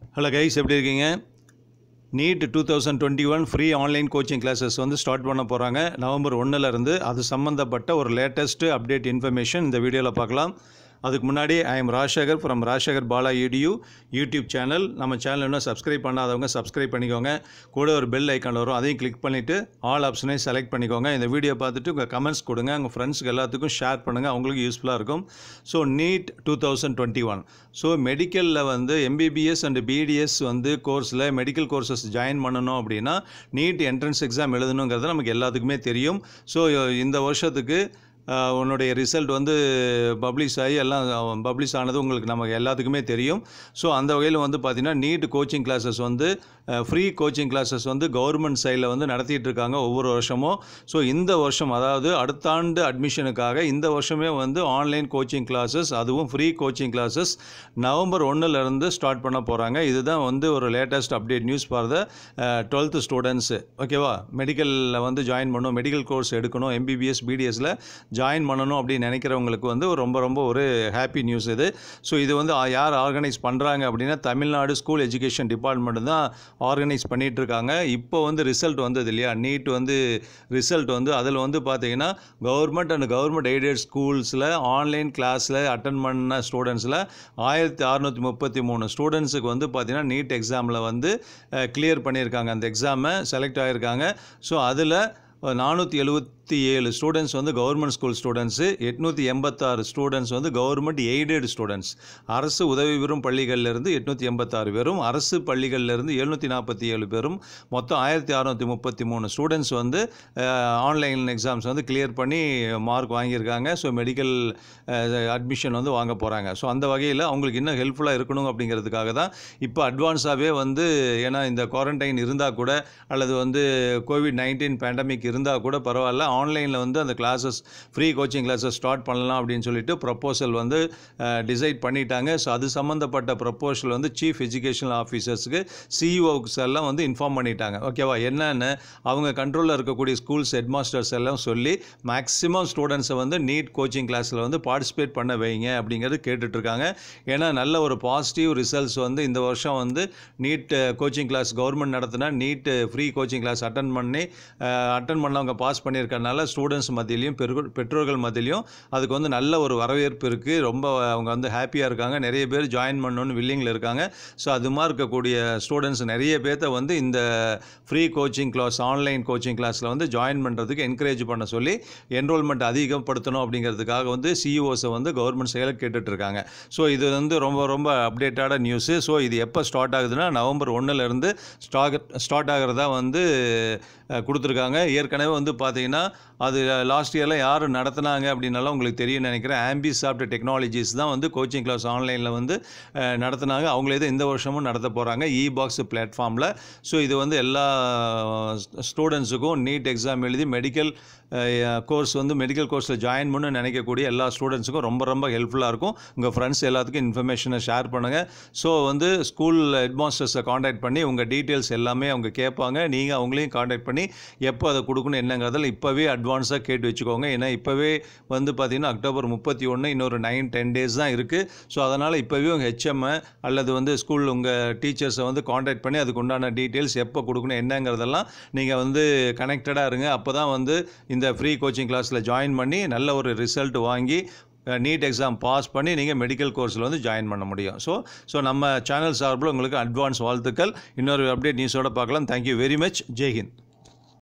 hello guys எப்படி இருக்கீங்க NEET two thousand twenty one free online coaching classes வந்து start பண்ண போகிறாங்க நவம்பர் ஒன்றுலேருந்து அது சம்மந்தப்பட்ட ஒரு லேட்டஸ்ட் அப்டேட் இன்ஃபர்மேஷன் இந்த வீடியோவில் பார்க்கலாம் அதுக்கு முன்னாடி I am Rajasekhar from Rajasekhar Bala யூடியூ யூடியூப் சேனல் நம்ம சேனல் இன்னும் சப்ஸ்கிரைப் பண்ணாதவங்க சப்ஸ்கிரைப் பண்ணிக்கோங்க கூட ஒரு பெல் ஐக்கான் வரும் அதையும் கிளிக் பண்ணிவிட்டு ஆல் ஆப்ஷனையும் செலக்ட் பண்ணிக்கோங்க இந்த வீடியோ பார்த்துட்டு உங்கள் கமெண்ட்ஸ் கொடுங்க உங்கள் ஃப்ரெண்ட்ஸ்க்கு எல்லாத்துக்கும் ஷேர் பண்ணுங்கள் அவங்களுக்கு யூஸ்ஃபுல்லாக இருக்கும் so NEET two thousand twenty one so மெடிக்கலில் வந்து எம்பிபிஎஸ் அண்ட் பிடிஎஸ் வந்து கோர்ஸில் மெடிக்கல் கோர்சஸ் ஜாயின் பண்ணணும் அப்படின்னா நீட் என்ட்ரன்ஸ் எக்ஸாம் எழுதணுங்கிறது நமக்கு எல்லாத்துக்குமே தெரியும் ஸோ இந்த வருஷத்துக்கு ஆஹ், உன்னுடைய ரிசல்ட் வந்து பப்ளிஷ் ஆகி எல்லாம் பப்ளிஷ் ஆனது உங்களுக்கு நமக்கு எல்லாத்துக்குமே தெரியும் ஸோ அந்த வகையில் வந்து பார்த்திங்கன்னா நீட் கோச்சிங் கிளாஸஸ் வந்து ஃப்ரீ கோச்சிங் கிளாஸஸ் வந்து கவர்மெண்ட் சைடில் வந்து நடத்திட்டு இருக்காங்க ஒவ்வொரு வருஷமும் ஸோ இந்த வருஷம் அதாவது அடுத்த ஆண்டு அட்மிஷனுக்காக இந்த வருஷமே வந்து ஆன்லைன் கோச்சிங் கிளாஸஸ் அதுவும் ஃப்ரீ கோச்சிங் கிளாஸஸ் நவம்பர் ஒன்றுலேருந்து ஸ்டார்ட் பண்ண போகிறாங்க இதுதான் வந்து ஒரு latest update news for the twelfth students ஓகேவா மெடிக்கலில் வந்து ஜாயின் பண்ணணும் மெடிக்கல் கோர்ஸ் எடுக்கணும் எம்பிபிஎஸ் பிடிஎஸில் ஜாயின் பண்ணணும் அப்படின்னு நினைக்கிறவங்களுக்கு வந்து ஒரு ரொம்ப ரொம்ப ஒரு ஹாப்பி நியூஸ் இது ஸோ இது வந்து ஆ- யார் ஆர்கனைஸ் பண்ணுறாங்க அப்படின்னா தமிழ்நாடு ஸ்கூல் எஜுகேஷன் டிபார்ட்மெண்ட் தான் ஆர்கனைஸ் பண்ணிட்டு இருக்காங்க இப்போ வந்து ரிசல்ட் வந்தது இல்லையா நீட் வந்து ரிசல்ட் வந்து அதில் வந்து பார்த்தீங்கன்னா கவர்மெண்ட் அண்ட் கவர்மெண்ட் எய்டட் ஸ்கூல்ஸில் ஆன்லைன் கிளாஸில் அட்டன் பண்ண ஸ்டூடெண்ட்ஸில் ஆயிரத்தி அறநூற்றி முப்பத்தி மூணு ஸ்டூடெண்ட்ஸுக்கு வந்து பார்த்தீங்கன்னா நீட் எக்ஸாமில் வந்து கிளியர் பண்ணியிருக்காங்க அந்த எக்ஸாமை செலக்ட் ஆகியிருக்காங்க ஸோ அதில் நானூற்றி எழுபத்தி ஏழு ஸ்டூடெண்ட்ஸ் வந்து கவர்மெண்ட் ஸ்கூல் ஸ்டூடெண்ட்ஸு எட்நூற்றி எண்பத்தாறு ஸ்டூடெண்ட்ஸ் வந்து கவர்மெண்ட் எய்டட் ஸ்டூடெண்ட்ஸ் அரசு உதவி பெறும் பள்ளிகள்லேருந்து எட்நூற்றி எண்பத்தாறு பேரும் அரசு பள்ளிகள்லேருந்து எழுநூற்றி நாற்பத்தி ஏழு பேரும் மொத்தம் ஆயிரத்தி அறநூற்றி முப்பத்தி மூணு ஸ்டூடெண்ட்ஸ் வந்து ஆன்லைன் எக்ஸாம்ஸ் வந்து கிளியர் பண்ணி மார்க் வாங்கியிருக்காங்க ஸோ மெடிக்கல் அட்மிஷன் வந்து வாங்க போகிறாங்க ஸோ அந்த வகையில் அவங்களுக்கு இன்னும் ஹெல்ப்ஃபுல்லாக இருக்கணும் அப்படிங்கிறதுக்காக தான் இப்போ அட்வான்ஸாகவே வந்து ஏன்னா இந்த குவாரண்டைன் இருந்தால் கூட அல்லது வந்து கோவிட் நைன்டீன் பேண்டமிக் இருந்தால் கூட பரவாயில்ல ஆன்லைனில் வந்து அந்த classes free coaching classes start பண்ணலாம் அப்படின்னு சொல்லிட்டு ப்ரப்போசல் வந்து டிசைட் பண்ணிட்டாங்க ஸோ அது சம்மந்தப்பட்ட ப்ரப்போசல் வந்து சீஃப் எஜுகேஷனல் ஆஃபீஸர்ஸுக்கு சிஇஓஸ் எல்லாம் வந்து இன்ஃபார்ம் பண்ணிட்டாங்க ஓகேவா என்னென்னு அவங்க கண்ட்ரோலில் இருக்கக்கூடிய ஸ்கூல்ஸ் ஹெட் மாஸ்டர்ஸ் எல்லாம் சொல்லி மேக்ஸிமம் ஸ்டூடெண்ட்ஸை வந்து நீட் கோச்சிங் கிளாஸில் வந்து பார்ட்டிசிபேட் பண்ண வைங்க அப்படிங்கிறது கேட்டுட்ருக்காங்க ஏன்னா நல்ல ஒரு பாசிட்டிவ் ரிசல்ட்ஸ் வந்து இந்த வருஷம் வந்து நீட் கோச்சிங் கிளாஸ் கவர்மெண்ட் நடத்தினா NEET free coaching class attend பண்ணி அட்டன் பண்ணவங்க பாஸ் பண்ணியிருக்கறனால ஸ்டூடெண்ட்ஸ் மத்தியிலையும் பெரு- பெற்றோர்கள் மத்தியிலையும் அதுக்கு வந்து நல்ல ஒரு வரவேற்பு இருக்குது ரொம்ப அவங்க வந்து ஹாப்பியாக இருக்காங்க நிறைய பேர் ஜாயின் பண்ணணும்னு வில்லிங்கில் இருக்காங்க ஸோ அது மாதிரி இருக்கக்கூடிய ஸ்டூடெண்ட்ஸ் நிறைய பேர்த்த வந்து இந்த free coaching class online coaching கிளாஸில் வந்து ஜாயின் பண்ணுறதுக்கு என்கரேஜ் பண்ண சொல்லி என்ரோல்மெண்ட் அதிகப்படுத்தணும் அப்படிங்கிறதுக்காக வந்து சிஇஓஸை வந்து கவர்மெண்ட் செயலை கேட்டுட்டு இருக்காங்க ஸோ இது வந்து ரொம்ப ரொம்ப அப்டேட்டான நியூஸு ஸோ இது எப்போ ஸ்டார்ட் ஆகுதுன்னா நவம்பர் ஒன்றுலேருந்து ஸ்டாக் ஸ்டார்ட் ஆகிறதா வந்து அஹ், கொடுத்துருக்காங்க ஏற்கனவே வந்து பார்த்தீங்கன்னா அது லாஸ்ட் இயரில் யார் நடத்துனாங்க அப்படின்னாலும் உங்களுக்கு தெரியும் நினைக்கிறேன் ஆம்பி சாஃப்ட் டெக்னாலஜிஸ் தான் வந்து கோச்சிங் கிளாஸ் ஆன்லைனில் வந்து அஹ், நடத்துனாங்க அவங்களே தான் இந்த வருஷமும் நடத்த போகிறாங்க இ பாக்ஸ் பிளாட்ஃபார்மில் ஸோ இது வந்து எல்லா ஸ்டூடெண்ட்ஸுக்கும் நீட் எக்ஸாம் எழுதி மெடிக்கல் கோர்ஸ் வந்து மெடிக்கல் கோர்ஸில் ஜாயின் பண்ண நினைக்கக்கூடிய எல்லா ஸ்டூடெண்ட்ஸுக்கும் ரொம்ப ரொம்ப ஹெல்ப்ஃபுல்லாக இருக்கும் உங்கள் ஃப்ரெண்ட்ஸ் எல்லாத்துக்கும் இன்ஃபர்மேஷனை ஷேர் பண்ணுங்கள் ஸோ வந்து ஸ்கூல் ஹெட்மாஸ்டர்ஸை காண்டாக்ட் பண்ணி உங்கள் டீட்டெயில்ஸ் எல்லாமே அவங்க கேட்பாங்க நீங்கள் அவங்களையும் காண்டாக்ட் பண்ணி எப்போ அதை கொடுக்கணும் என்னங்கிறதில் இப்போவே அட்வான்ஸாக கேட்டு வச்சுக்கோங்க ஏன்னா இப்போவே வந்து பார்த்திங்கன்னா அக்டோபர் முப்பத்தி ஒன்று இன்னொரு நைன் டென் டேஸ் தான் இருக்குது ஸோ அதனால் இப்போவே உங்கள் ஹெச்எம் அல்லது வந்து ஸ்கூல் உங்கள் டீச்சர்ஸை வந்து காண்டாக்ட் பண்ணி அதுக்கு உண்டான டீட்டெயில்ஸ் எப்போ கொடுக்கணும் என்னங்கிறதெல்லாம் நீங்கள் வந்து கனெக்டடாக இருங்க அப்போ தான் வந்து இந்த ஃப்ரீ கோச்சிங் கிளாஸில் ஜாயின் பண்ணி நல்ல ஒரு ரிசல்ட் வாங்கி நீட் எக்ஸாம் பாஸ் பண்ணி நீங்கள் மெடிக்கல் கோர்ஸில் வந்து ஜாயின் பண்ண முடியும் ஸோ ஸோ நம்ம சேனல் சார்பில் உங்களுக்கு அட்வான்ஸ் வாழ்த்துக்கள் இன்னொரு அப்டேட் நியூஸோட பார்க்கலாம் தேங்க்யூ வெரி மச் ஜெய்ஹிந்த்